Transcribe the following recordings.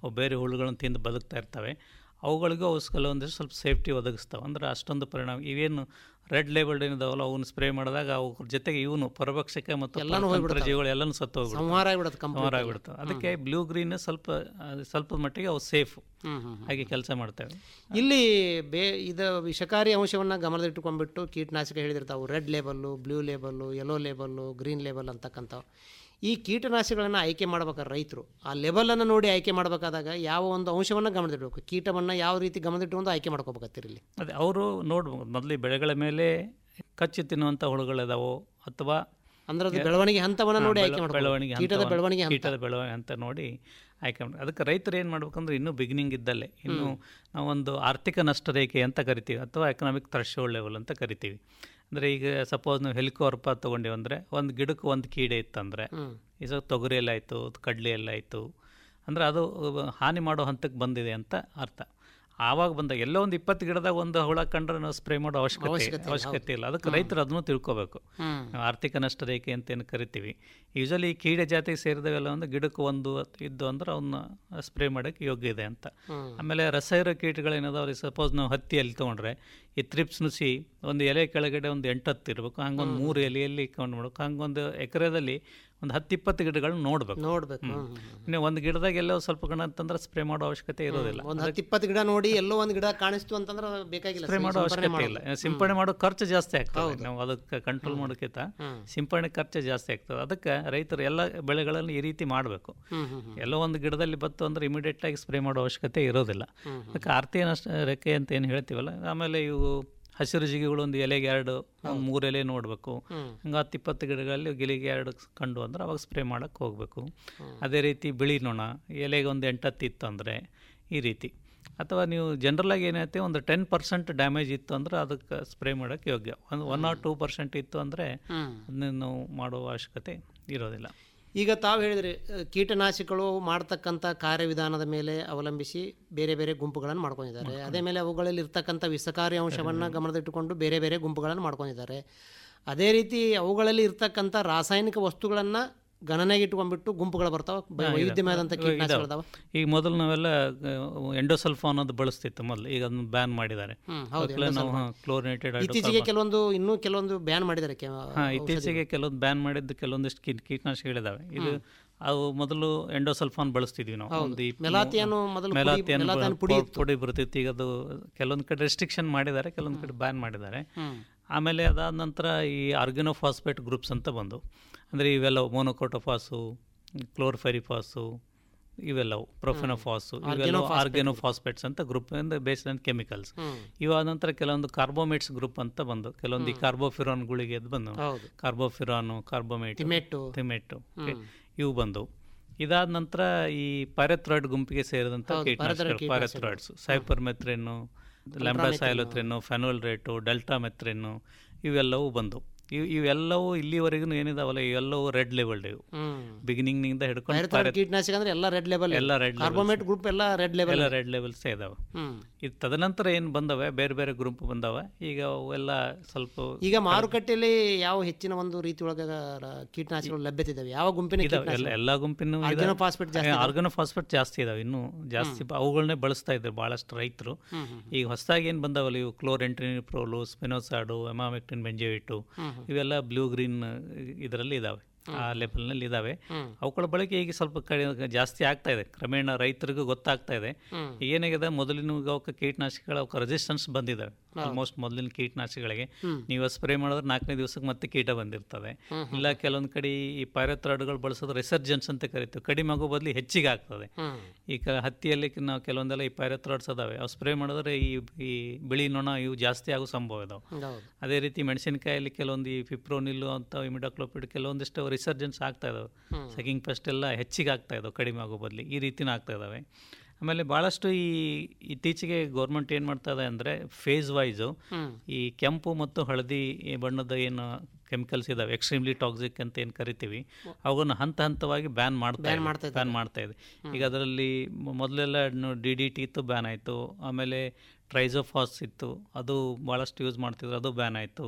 ಅವು ಬೇರೆ ಹುಳುಗಳನ್ನು ತಿಂದು ಬದುಕ್ತಾ ಇರ್ತವೆ ಅವುಗಳಿಗೂ ಅವು ಕೆಲವೊಂದಿಷ್ಟು ಸ್ವಲ್ಪ ಸೇಫ್ಟಿ ಒದಗಿಸ್ತಾವೆ ಅಂದ್ರೆ ಅಷ್ಟೊಂದು ಪರಿಣಾಮ ಇವೇನು ರೆಡ್ ಲೇಬಲ್ಡ್ ಏನಿದಾವಲ್ಲ ಅವನ್ನ ಸ್ಪ್ರೇ ಮಾಡಿದಾಗ ಅವ್ರ ಜೊತೆಗೆ ಇವನು ಪರಭಕ್ಷಕ ಮತ್ತು ಎಲ್ಲನೂ ಪರತಂತ್ರ ಹೋಗ್ಬಿಡ್ತಾವೆ. ಜೀವಿಗಳು ಎಲ್ಲನೂ ಸತ್ತು ಹೋಗ್ಬಿಡ್ತಾವೆ. ಸಂಹಾರ ಆಗ್ಬಿಡುತ್ತೆ complete ಸಂಹಾರ ಆಗಿ. ಆಗ್ಬಿಡ್ತಾವೆ ಅದಕ್ಕೆ ಬ್ಲೂ ಗ್ರೀನ್ ಸ್ವಲ್ಪ ಅದು ಸ್ವಲ್ಪ ಮಟ್ಟಿಗೆ ಅವು ಸೇಫ್ ಹ್ಮ್, ಹ್ಮ್, ಹಾಗೆ ಕೆಲಸ ಮಾಡ್ತವೆ ಇಲ್ಲಿ ಬೇ ಇದು ವಿಷಕಾರಿ ಅಂಶವನ್ನು ಗಮನದಲ್ಲಿಟ್ಟುಕೊಂಡ್ಬಿಟ್ಟು ಕೀಟನಾಶಕ ಹೇಳಿದಿರ್ತಾವೆ red label blue label yellow label green label ಅಂತಕ್ಕಂಥವು ಈ ಕೀಟನಾಶಕಗಳನ್ನು ಆಯ್ಕೆ ಮಾಡ್ಬೇಕಾದ್ರೆ ರೈತರು ಆ ಲೆಬಲನ್ನು ನೋಡಿ ಆಯ್ಕೆ ಮಾಡಬೇಕಾದಾಗ ಯಾವ ಒಂದು ಅಂಶವನ್ನು ಗಮನದಿಡಬೇಕು ಕೀಟವನ್ನು ಯಾವ ರೀತಿ ಗಮನದಿಟ್ಟುಕೊಂಡು ಆಯ್ಕೆ ಮಾಡ್ಕೋಬೇಕಾಗ್ತಿರಿ ಇಲ್ಲಿ ಅದೇ ಅವರು ನೋಡ್ಬೋದು ಮೊದಲು ಈ ಬೆಳೆಗಳ ಮೇಲೆ ಕಚ್ಚಿ ತಿನ್ನುವಂಥ ಹುಳುಗಳಿದಾವೋ ಅಥವಾ ಅಂದ್ರೆ ಅದು ಬೆಳವಣಿಗೆ ಹಂತವನ್ನ ಹಾ, ನೋಡಿ ಬೆಳ- ಆಯ್ಕೆ ಮಾಡ್ಬೇಕು. ಬೆಳವಣಿಗೆ ಕೀಟದ ಹಂತವನ್ನ- ಬೆಳವಣಿಗೆ ಹಂತ. ಕೀಟದ ಬೆಳವಣಿಗೆ ಅಂತ ನೋಡಿ ಆಯ್ಕೆ ಮಾಡಿ ಅದಕ್ಕೆ ರೈತರು ಏನು ಮಾಡ್ಬೇಕಂದ್ರೆ ಇನ್ನೂ ಬಿಗಿನಿಂಗ್ ಇದ್ದಲ್ಲೇ ಇನ್ನು ನಾವೊಂದು ಆರ್ಥಿಕ ನಷ್ಟ ರೇಖೆ ಅಂತ ಕರಿತೀವಿ ಅಥವಾ ಎಕನಾಮಿಕ್ ಥ್ರೆಶೋಲ್ಡ್ ಲೆವೆಲ್ ಅಂತ ಕರಿತೀವಿ ಅಂದರೆ ಈಗ ಸಪೋಸ್ ನಾವು ಹೆಲಿಕೋರ್ಪ ತೊಗೊಂಡೇವು ಅಂದರೆ ಒಂದು ಗಿಡಕ್ಕೆ ಒಂದು ಕೀಡೆ ಇತ್ತಂದರೆ ಈಗ ತೊಗರಿಯಲ್ಲಿ ಆಯಿತು ಕಡಲೆಯಲ್ಲಿ ಆಯಿತು ಅಂದರೆ ಅದು ಹಾನಿ ಮಾಡೋ ಹಂತಕ್ಕೆ ಬಂದಿದೆ ಅಂತ ಅರ್ಥ ಆವಾಗ ಬಂದಾಗ ಎಲ್ಲೋ ಒಂದು ಇಪ್ಪತ್ತು ಗಿಡದಾಗ ಒಂದು ಹುಳ ಕಂಡ್ರೆ ನಾವು ಸ್ಪ್ರೇ ಮಾಡೋ ಅವಶ್ಯಕತೆ ಅವಶ್ಯಕತೆ ಇಲ್ಲ, ಅವಶ್ಯಕತೆ ಇಲ್ಲ ಅದಕ್ಕೆ ಹ್ಮ್. ರೈತರು ಅದನ್ನು ತಿಳ್ಕೊಬೇಕು ಹ್ಮ್. ನಾವು ಆರ್ಥಿಕ ನಷ್ಟ ರೇಖೆ ಅಂತ ಏನು ಕರಿತೀವಿ ಯೂಶಲಿ ಈ ಕೀಡೆ ಜಾತಿಗೆ ಸೇರಿದವೆಲ್ಲ ಒಂದು ಗಿಡಕ್ಕೆ ಒಂದು ಇದ್ದು ಅಂದ್ರೆ ಅವನ್ನ ಸ್ಪ್ರೇ ಮಾಡೋಕ್ಕೆ ಯೋಗ್ಯ ಇದೆ ಅಂತ ಹ್ಮ್. ಆಮೇಲೆ ರಸಾಯನ ಕೀಟಗಳೇನದಾವ್ರಿ ಸಪೋಸ್ ನಾವು ಹತ್ತಿಯಲ್ಲಿ ತೊಗೊಂಡ್ರೆ ಈ ತ್ರಿಪ್ಸ್ ನುಸಿ ಒಂದು ಎಲೆ ಕೆಳಗಡೆ ಒಂದು ಎಂಟು ಹತ್ತು ಇರಬೇಕು ಹಂಗೊಂದು ಮೂರು ಎಲೆಯಲ್ಲಿ ಕೌಂಟ್ ಮಾಡ್ಬೇಕು ಹಂಗೊಂದು ಎಕರೆದಲ್ಲಿ ಒಂದು ಹತ್ತು ಇಪ್ಪತ್ತು ಗಿಡಗಳನ್ನ ನೋಡ್ಬೇಕು ನೋಡ್ಬೇಕು, ಹ್ಮ್. ಹ್ಮ್, ಹ್ಮ್, ಇನ್ನು ಒಂದು ಗಿಡದಾಗ ಎಲ್ಲೋ ಸ್ವಲ್ಪ ಕಣ ಅಂತಂದ್ರೆ ಸ್ಪ್ರೇ ಮಾಡೋ ಅವಶ್ಯಕತೆ ಇರೋದಿಲ್ಲ ಒಂದು ಹತ್ತು ಇಪ್ಪತ್ತು ಗಿಡ ನೋಡಿ ಎಲ್ಲೋ ಒಂದು ಗಿಡ ಕಾಣಿಸ್ತು ಅಂತಂದ್ರೆ ಅದು ಬೇಕಾಗಿಲ್ಲ ಸ್ಪ್ರೇ ಮಾಡೋ ಸಿಂಪಡಣೆ ಅವಶ್ಯಕತೆ ಇಲ್ಲ ಮಾಡೋದು. ಸಿಂಪಡಣೆ ಮಾಡೋ ಖರ್ಚು ಜಾಸ್ತಿ ಆಗ್ತದೆ ನಾವು ಅದಕ್ಕೆ ಕಂಟ್ರೋಲ್ ಮಾಡೋಕ್ಕಿಂತ ಹ್ಮ್. ಸಿಂಪಡಣೆ ಖರ್ಚು ಜಾಸ್ತಿ ಆಗ್ತದೆ ಅದಕ್ಕೆ ರೈತರು ಎಲ್ಲ ಬೆಳೆಗಳನ್ನು ಈ ರೀತಿ ಮಾಡಬೇಕು ಹ್ಮ್, ಹ್ಮ್, ಹ್ಮ್. ಎಲ್ಲೋ ಒಂದು ಗಿಡದಲ್ಲಿ ಬತ್ತು ಅಂದ್ರೆ ಇಮಿಡಿಯೇಟ್ ಆಗಿ ಸ್ಪ್ರೇ ಮಾಡೋ ಅವಶ್ಯಕತೆ ಇರೋದಿಲ್ಲ ಹ್ಮ್, ಅದಕ್ಕೆ ಆರ್ತಿಯ ನಷ್ಟ ರೆಕ್ಕೆ ಅಂತ ಏನು ಹೇಳ್ತೀವಲ್ಲ ಆಮೇಲೆ ಇವು ಹಸಿರು ಜಿಗಿಗಳು ಒಂದು ಎಲೆಗೆ ಎರಡು ಒಂದು ಮೂರು ಎಲೆ ನೋಡಬೇಕು ಹ್ಮ್. ಹಂಗೆ ಹತ್ತು ಇಪ್ಪತ್ತು ಗಿಡಗಳಲ್ಲಿ ಗಿಲಿಗೆ ಎರಡು ಕಂಡು ಅಂದ್ರೆ ಅವಾಗ ಸ್ಪ್ರೇ ಮಾಡೋಕ್ಕೆ ಹೋಗಬೇಕು ಅದೇ ರೀತಿ ಬಿಳಿ ನೊಣ ಎಲೆಗೆ ಒಂದು ಎಂಟತ್ತು ಇತ್ತು ಅಂದರೆ ಈ ರೀತಿ ಅಥವಾ ನೀವು ಜನರಲಾಗಿ ಏನೈತೆ ಒಂದು ಟೆನ್ ಪರ್ಸೆಂಟ್ ಡ್ಯಾಮೇಜ್ ಇತ್ತು ಅಂದ್ರೆ ಅದಕ್ಕೆ ಸ್ಪ್ರೇ ಮಾಡೋಕ್ಕೆ ಯೋಗ್ಯ ಒಂದು ಒನ್ ಆರ್ ಟೂ ಪರ್ಸೆಂಟ್ ಇತ್ತು ಅಂದರೆ ಹ್ಮ್. ಅದನ್ನ ನಾವು ಮಾಡೋ ಅವಶ್ಯಕತೆ ಇರೋದಿಲ್ಲ ಈಗ ತಾವು ಹೇಳಿದ್ರಿ ಅಹ್, ಕೀಟನಾಶಕಗಳು ಮಾಡ್ತಕ್ಕಂಥ ಕಾರ್ಯವಿಧಾನದ ಮೇಲೆ ಅವಲಂಬಿಸಿ ಬೇರೆ ಬೇರೆ ಗುಂಪುಗಳನ್ನು ಮಾಡ್ಕೊಂಡಿದ್ದಾರೆ ಅದೇ ಮೇಲೆ ಅವುಗಳಲ್ಲಿ ಇರ್ತಕ್ಕಂಥ ವಿಷಕಾರಿ ಅಂಶವನ್ನು ಗಮನದಲ್ಲಿಟ್ಟುಕೊಂಡು ಬೇರೆ ಬೇರೆ ಗುಂಪುಗಳನ್ನು ಮಾಡ್ಕೊಂಡಿದ್ದಾರೆ ಅದೇ ರೀತಿ ಅವುಗಳಲ್ಲಿ ಇರ್ತಕ್ಕಂಥ ರಾಸಾಯನಿಕ ವಸ್ತುಗಳನ್ನು ಗಣನೆಗೆ ಇಟ್ಕೊಂಡ್ಬಿಟ್ಟು ಗುಂಪುಗಳು ಬರ್ತಾವೆ ಬ- ಹಾ, ಇದೆ. ವೈವಿಧ್ಯಮಯವಾದಂಥ ಇದಾವೆ. ಕೀಟನಾಶಕಗಳಿದಾವೆ ಈಗ ಮೊದಲು ನಾವೆಲ್ಲ ಎಂಡೋಸಲ್ಫಾನ್ ಅನ್ನೋದು ಬಳಸ್ತಿತ್ತು ಮೊದಲು ಈಗ ಅದನ್ನು ಬ್ಯಾನ್ ಮಾಡಿದ್ದಾರೆ ಹ್ಮ್, ಹೌದು, ಮೊದ್ಲೇ ನಾವು endosulfan. ಕ್ಲೋರಿನೇಟೆಡ್ ಇತ್ತೀಚೆಗೆ ಕೆಲವೊಂದು ಇನ್ನೂ ಕೆಲವೊಂದು ಬ್ಯಾನ್ ಮಾಡಿದ್ದಾರೆ ಕೆ- ಹಾಂ ಇತ್ತೀಚೆಗೆ ಕೆಲವೊಂದು ಬ್ಯಾನ್ ಮಾಡಿದ್ದು ಕೆಲವೊಂದಿಷ್ಟು ಕೀಟ ಕೀಟನಾಶಕಗಳಿದಾವೆ ಇದು ಅವು ಮೊದಲು ಎಂಡೋಸಲ್ಫಾನ್ ಬಳಸ್ತಿದ್ವಿ ನಾವು ಹೌದು. ಒಂದು ಇಪ್ಪ- ಮೆಲಾಥಿಯಾನು ಮೊದಲು ಪುಡಿ- ಮೆಲಾಥಿಯಾನ್ ಮೆಲಾಥಿಯಾನ್ ಬ- ಪುಡಿ ಪೊ- ಪುಡಿ ಬರ್ತಿತ್ತು ಈಗ ಅದು ಕೆಲವೊಂದು ಕಡೆ ರೆಸ್ಟ್ರಿಕ್ಷನ್ ಮಾಡಿದ್ದಾರೆ ಕೆಲವೊಂದು ಕಡೆ ಬ್ಯಾನ್ ಮಾಡಿದ್ದಾರೆ ಹ್ಮ್. ಆಮೇಲೆ ಅದಾದ ನಂತರ ಈ ಆರ್ಗನೋಫಾಸ್ಫೇಟ್ ಗ್ರೂಪ್ಸ್ ಅಂತ ಬಂದು ಅಂದರೆ ಇವೆಲ್ಲ ಮೋನೋಕೋಟೋಫಾಸು ಕ್ಲೋರ್ಫೆರಿಫಾಸು ಇವೆಲ್ಲವು ಪ್ರೊಫೆನೋಫಾಸು ಇವೆಲ್ಲ Organophosphate ಆರ್ಗ್ಯಾನೋಫಾಸ್ಫೇಟ್ಸ್ ಅಂತ group based on chemicals hmm. ಇವಾದ ನಂತರ ಕೆಲವೊಂದು ಕಾರ್ಬೋಮೇಟ್ಸ್ ಗ್ರೂಪ್ ಅಂತ ಬಂದು ಕೆಲವೊಂದು ಈ ಕಾರ್ಬೋಫಿರಾನ್ಗಳಿಗೆ ಅದು ಬಂದು ಹೌದು. ಕಾರ್ಬೋಫಿರಾನು ಕಾರ್ಬೋಮೇಟ್ ಥಿಮೆಟ್ಟು. ಥಿಮೆಟ್ಟು ಹ್ಮ್. ಇವು ಬಂದು ಇದಾದ ನಂತರ ಈ ಪ್ಯಾರೆಥ್ರಾಯ್ಡ್ ಗುಂಪಿಗೆ ಸೇರಿದಂಥ ಹೌದು, ಕೀಟನಾಶಕಗಳು pyrethroid ಪ್ಯಾರೆಥ್ರಾಯ್ಡ್ಸ್ ಸೈಪರ್ಮೆಥ್ರೆನ್ನು ಲ್ಯಾಂಬ್ರಾಸೈಲೋಥ್ರೆನ್ನು ಫೆನೋಲ್ರೇಟು ಡೆಲ್ಟಾಮೆಥ್ರೆನ್ನು ಇವೆಲ್ಲವೂ ಬಂದು ಇವು ಇವೆಲ್ಲವೂ ಇಲ್ಲಿವರೆಗೂ ಏನಿದಾವಲ್ಲ ಇವೆಲ್ಲವೂ ರೆಡ್ ಲೆವೆಲ್ಡ್ ಇವು ಹ್ಮ್. ಬಿಗಿನಿಂಗ್ನಿಂದ ಹಿಡ್ಕೊಂಡು Pyrethroid pyreth- ಕೀಟನಾಶಕ ಅಂದ್ರೆ ಎಲ್ಲ ರೆಡ್ ಲೆವೆಲ್ ಎಲ್ಲ red levels. ಕಾರ್ಬೋಮೇಟ್ ಗ್ರೂಪ್ ಎಲ್ಲ ರೆಡ್ ಲೆವೆಲ್ ಎಲ್ಲ ರೆಡ್ ಲೆವೆಲ್ಸೇ ಇದಾವೆ ಹ್ಮ್. ಇದು ತದನಂತರ ಏನು ಬಂದವೆ ಬೇರೆ ಬೇರೆ ಗ್ರೂಪ್ ಬಂದವೆ ಈಗ ಅವೆಲ್ಲ ಸ್ವಲ್ಪ ಈಗ ಮಾರುಕಟ್ಟೆಯಲ್ಲಿ ಯಾವ ಹೆಚ್ಚಿನ ಒಂದು ರೀತಿ ಒಳಗ ರ- ಕೀಟನಾಶಕಗಳು ಲಭ್ಯತೆ ಇದಾವೆ ಯಾವ ಗುಂಪಿನ ಇದಾವೆ ಎಲ್ಲ ಎಲ್ಲ ಗುಂಪಿನೂ Organophosphate ಜಾಸ್ತಿ ಇದಾವೆ. ಆರ್ಗನೋಫಾಸ್ಫೇಟ್ ಜಾಸ್ತಿ ಇದಾವೆ ಇನ್ನೂ ಜಾಸ್ತಿ ಬ- ಅವುಗಳನ್ನೇ ಬಳಸ್ತಾ ಇದ್ದಾರೆ ಭಾಳಷ್ಟು ರೈತರು ಹ್ಮ್, ಹ್ಮ್. ಈಗ ಹೊಸದಾಗಿ ಏನು ಬಂದಾವಲ್ಲ ಇವು ಕ್ಲೋರೆಂಟ್ರಿನ್ ಪ್ರೋಲು ಸ್ಪೆನೋಸಾಡು ಎಮಾಮೆಕ್ಟಿನ್ ಬೆಂಜೆವಿಟು ಹ್ಮ್, ಹ್ಮ್. ಇವೆಲ್ಲ ಬ್ಲೂ ಗ್ರೀನ್ ಇದರಲ್ಲಿ ಇದಾವೆ ಆ ಲೆವೆಲ್ನಲ್ಲಿ ಇದಾವೆ ಹ್ಮ್. ಅವುಗಳ ಬಳಕೆ ಈಗ ಸ್ವಲ್ಪ ಕಡೆ ಜಾಸ್ತಿ ಆಗ್ತಾ ಇದೆ ಕ್ರಮೇಣ ರೈತರಿಗೂ ಗೊತ್ತಾಗ್ತಾ ಇದೆ ಹ್ಮ್. ಏನಾಗಿದೆ ಮೊದಲಿನ ಅವಕ್ಕೆ ಕೀಟನಾಶಕಗಳ ಅವಕ್ಕೆ ರೆಸಿಸ್ಟೆನ್ಸ್ ಬಂದಿದ್ದಾವೆ ಹೌದು. ಆಲ್ಮೋಸ್ಟ್ ಮೊದಲಿನ ಕೀಟನಾಶಕಗಳಿಗೆ ಹ್ಮ್. ನೀವು ಸ್ಪ್ರೇ ಮಾಡಿದ್ರೆ ನಾಲ್ಕನೇ ದಿವಸಕ್ಕೆ ಮತ್ತೆ ಕೀಟ ಬಂದಿರ್ತದೆ ಹ್ಮ್, ಹ್ಮ್. ಇಲ್ಲ ಕೆಲವೊಂದು ಕಡೆ ಈ ಪೈರತ್ರಾಡ್ಗಳು ಬಳಸೋದು ರಿಸರ್ಜೆನ್ಸ್ ಅಂತ ಕರಿತೀವಿ ಕಡಿಮೆ ಆಗೋ ಬದಲು ಹೆಚ್ಚಿಗೆ ಆಗ್ತದೆ ಹ್ಮ್. ಈಗ ಹತ್ತಿಯಲ್ಲಿ ನಾವು ಕೆಲವೊಂದೆಲ್ಲ ಈ ಪೈರತ್ರಾಡ್ಸ್ ಅದಾವೆ ಅವು ಸ್ಪ್ರೇ ಮಾಡಿದ್ರೆ ಈ ಈ ಬಿಳಿ ನೊಣ ಇವು ಜಾಸ್ತಿ ಆಗೋ ಸಂಭವ ಇದಾವೆ ಹೌದು. ಅದೇ ರೀತಿ ಮೆಣಸಿನಕಾಯಲ್ಲಿ ಕೆಲವೊಂದು ಈ ಫಿಪ್ರೋನಿಲ್ಲು ಅಂತ ಇಮಿಡಾಕ್ಲೋಪಿಡ್ ಕೆಲವೊಂದಿಷ್ಟು ರಿಸರ್ಜೆನ್ಸ್ ಆಗ್ತಾ ಇದಾವೆ ಹ್ಮ್. ಸೆಕಿಂಗ್ ಪೆಸ್ಟ್ ಎಲ್ಲ ಹೆಚ್ಚಿಗೆ ಆಗ್ತಾ ಇದಾವೆ ಕಡಿಮೆ ಆಗೋ ಬದಲು ಈ ರೀತಿನೂ ಆಗ್ತಾ ಇದಾವೆ ಆಮೇಲೆ ಭಾಳಷ್ಟು ಈ ಇತ್ತೀಚೆಗೆ ಗೌರ್ಮೆಂಟ್ ಏನು ಮಾಡ್ತಾ ಇದೆ ಅಂದರೆ ಫೇಸ್ ವೈಸು ಹ್ಮ್. ಈ ಕೆಂಪು ಮತ್ತು ಹಳದಿ ಈ ಬಣ್ಣದ ಏನು ಕೆಮಿಕಲ್ಸ್ ಇದಾವೆ ಎಕ್ಸ್ಟ್ರೀಮ್ಲಿ ಟಾಕ್ಸಿಕ್ ಅಂತ ಏನು ಕರಿತೀವಿ ಅವುಗಳನ್ನ ಹಂತ ಹಂತವಾಗಿ ಬ್ಯಾನ್ ಮಾಡ್ತಾ Ban ಮಾಡ್ತಾ ಬ್ಯಾನ್ ಮಾಡ್ತಾ ಇದೆ ಈಗ ಅದರಲ್ಲಿ ಮ- ಮೊದಲೆಲ್ಲ ಡಿ ಡಿ ಟಿ ಇತ್ತು ಬ್ಯಾನ್ ಆಯಿತು ಆಮೇಲೆ ಟ್ರೈಸೋಫಾಸ್ ಇತ್ತು ಅದು ಭಾಳಷ್ಟು ಯೂಸ್ ಮಾಡ್ತಿದ್ರು ಅದು ಬ್ಯಾನ್ ಆಯಿತು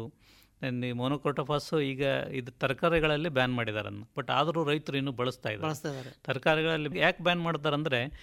ಈ ಮೊನೋಕೋಟೋಫಾಸು ಈಗ ಇದು ತರಕಾರಿಗಳಲ್ಲಿ ಬ್ಯಾನ್ ಮಾಡಿದಾರೆ ಬಟ್ ಆದರೂ ರೈತರು ಇನ್ನೂ ಬಳಸ್ತಾ ಇದ್ದಾರೆ ಬಳಸ್ತಾ ಇದ್ದಾರೆ ತರಕಾರಿಗಳಲ್ಲಿ ಯಾಕೆ ಬ್ಯಾನ್ ಮಾಡ್ತಾರೆ ಅಂದರೆ